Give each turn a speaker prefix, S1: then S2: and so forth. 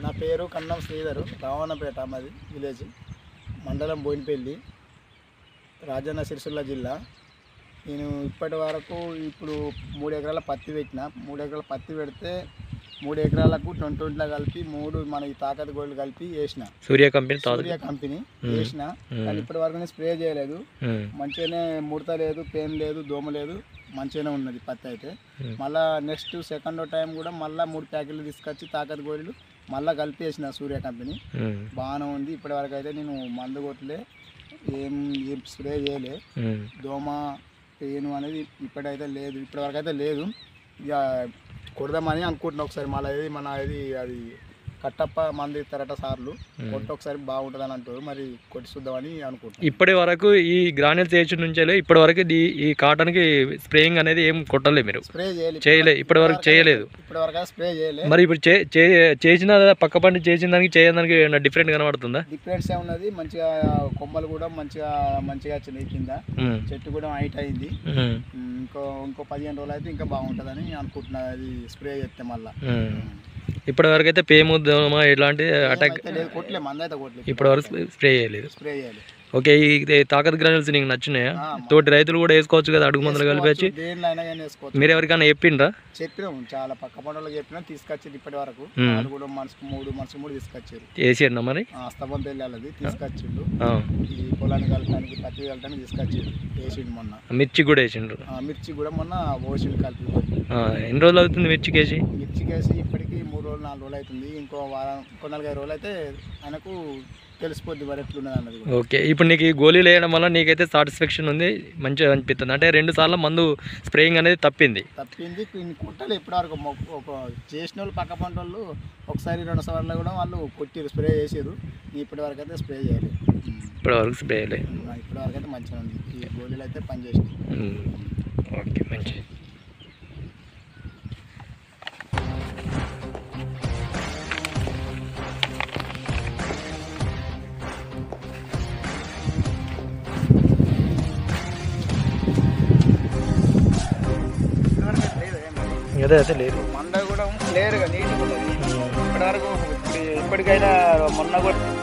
S1: నా పేరు కన్నం శ్రీధరు రావణపేట మాది విలేజ్ మండలం బోయినపల్లి రాజన్న సిరిసిల్ల జిల్లా నేను ఇప్పటి వరకు ఇప్పుడు మూడు ఎకరాల పత్తి పెట్టిన మూడు ఎకరాల పత్తి పెడితే మూడు ఎకరాలకు ట్వంటీ ట్వంటీలో కలిపి మూడు మన ఈ తాకత్ గోల్డ్ కలిపి వేసిన
S2: సూర్య కంపెనీ
S1: సూర్య కంపెనీ వేసిన కానీ ఇప్పటి వరకు నేను స్ప్రే చేయలేదు మంచిగానే ముడత లేదు పెయిన్ లేదు దోమ లేదు మంచిగానే ఉన్నది పత్తి అయితే మళ్ళా నెక్స్ట్ సెకండ్ టైం కూడా మళ్ళీ మూడు ప్యాకెట్లు తీసుకొచ్చి తాకత్ గోళీలు మళ్ళీ కలిపేసిన సూర్య కంపెనీ బాగానే ఉంది ఇప్పటి వరకు అయితే నేను మందు కొట్టలే ఏం ఏం స్ప్రే చేయలే దోమ పెయిన్ అనేది ఇప్పటికైతే లేదు ఇప్పటివరకు అయితే లేదు ఇక కొడదామని అనుకుంటున్నా ఒకసారి మళ్ళీ ఇది మన ఇది అది కట్టప్ప మంది ఇస్తారట సార్లు కొట్టి ఒకసారి బాగుంటుంది అని అంటారు మరి కొట్టి చూద్దామని అనుకుంటున్నాను
S2: ఇప్పటి వరకు ఈ గ్రానైల్ చేసి నుంచి ఇప్పటి వరకు ఈ ఈ కాటన్కి స్ప్రేయింగ్ అనేది ఏం కొట్టలేదు మీరు
S1: స్ప్రే చేయాలి
S2: చేయలే ఇప్పటి వరకు చేయలేదు
S1: ఇప్పటి వరకు అయితే స్ప్రే చేయలే
S2: మరి ఇప్పుడు చే- చే- చేసిన పక్క పంట చేసిన దానికి చేయని దానికి ఏమైనా డిఫరెంట్ కనబడుతుందా
S1: డిఫరెన్స్ ఏ ఉన్నది మంచిగా కొమ్మలు కూడా మంచిగా మంచిగా వచ్చినాయి కింద
S2: ఉమ్.
S1: చెట్టు కూడా హైట్ అయింది
S2: ఉమ్.
S1: ఇంకో ఇంకో పదిహేను రోజులు అయితే ఇంకా బాగుంటుందని అనుకుంటున్నా అది స్ప్రే చేస్తే మళ్ళీ
S2: ఉమ్. ఇప్పటి వరకు అయితే పేము దోమ ఇలాంటి అటాక్
S1: అయితే లేదు కొట్టలే మంది అయితే కొట్టలేదు
S2: ఇప్పటి వరకు స్ప్రే చేయలేదు
S1: స్ప్రే చేయాలి
S2: ఓకే ఈ ఈ తాకత్ గ్రానైల్స్ నీకు నచ్చినాయా
S1: ఆ,
S2: తోటి రైతులు కూడా వేసుకోవచ్చు కదా అడుగు మందులు కలిపి వచ్చి
S1: దేనిలో అయినా కానీ వేసుకోవచ్చు
S2: మీరు ఎవరికైనా చెప్పిండ్రా
S1: చెప్పినాం చాలా పక్క పంటలకు చెప్పినా తీసుకొచ్చింది ఇప్పటి వరకు
S2: మ్మ్.
S1: వాళ్ళు కూడా మనసుకు మూడు మనసు మూడు తీసుకొచ్చారు
S2: వేసేయండి మరి
S1: ఆ స్తవం పెళ్ళాలది తీసుకొచ్చిండు
S2: ఆ.
S1: ఈ పొలానికి కలపడానికి పత్తి కలపడానికి తీసుకొచ్చిండు వేసిండు మొన్న
S2: మిర్చి కూడా వేసిండ్రు
S1: ఆ, మిర్చి కూడా మొన్న ఓసిండు కలిపి
S2: ఆ, ఎన్ని రోజులు అవుతుంది మిర్చికి వేసి
S1: మిర్చి కేసి ఇప్పటికి మూడు రోజులు నాలుగు రోజులు అవుతుంది ఇంకో వారం ఇంకో నాలుగైదు రోజులు అయితే ఆయనకు తెలిసిపోద్ది మరి ఎట్లున్నది అన్నది కూడా
S2: ఓకే ఇప్పుడు నీకు ఈ గోళీలు వేయడం వల్ల నీకైతే సాటిస్ఫాక్షన్ ఉంది మంచిగా అనిపిస్తుంది అంటే రెండు సార్లు మందు స్ప్రేయింగ్ అనేది తప్పింది
S1: తప్పింది ఇన్ని కుట్టలు ఇప్పటివరకు మొ- ఒక చేసిన వాళ్ళు పక్క పంట వాళ్ళు ఒకసారి రెండు సార్లు కూడా వాళ్ళు కొట్టిరు స్ప్రే చేసారు ఇప్పటి వరకు అయితే స్ప్రే చేయాలి
S2: ఇప్పటి వరకు స్ప్రే చేయలేదు
S1: ఇప్పటి వరకు అయితే మంచిగా ఉంది ఈ గోళీలు అయితే పనిచేసినాయి
S2: ఉమ్. ఓకే మంచి అదే అదే లేదు
S1: మంద కూడా క్లియర్గా నీట్గా ఉన్నది ఇప్పటి వరకు ఇప్పుడు ఇప్పటికైనా మొన్న కూడా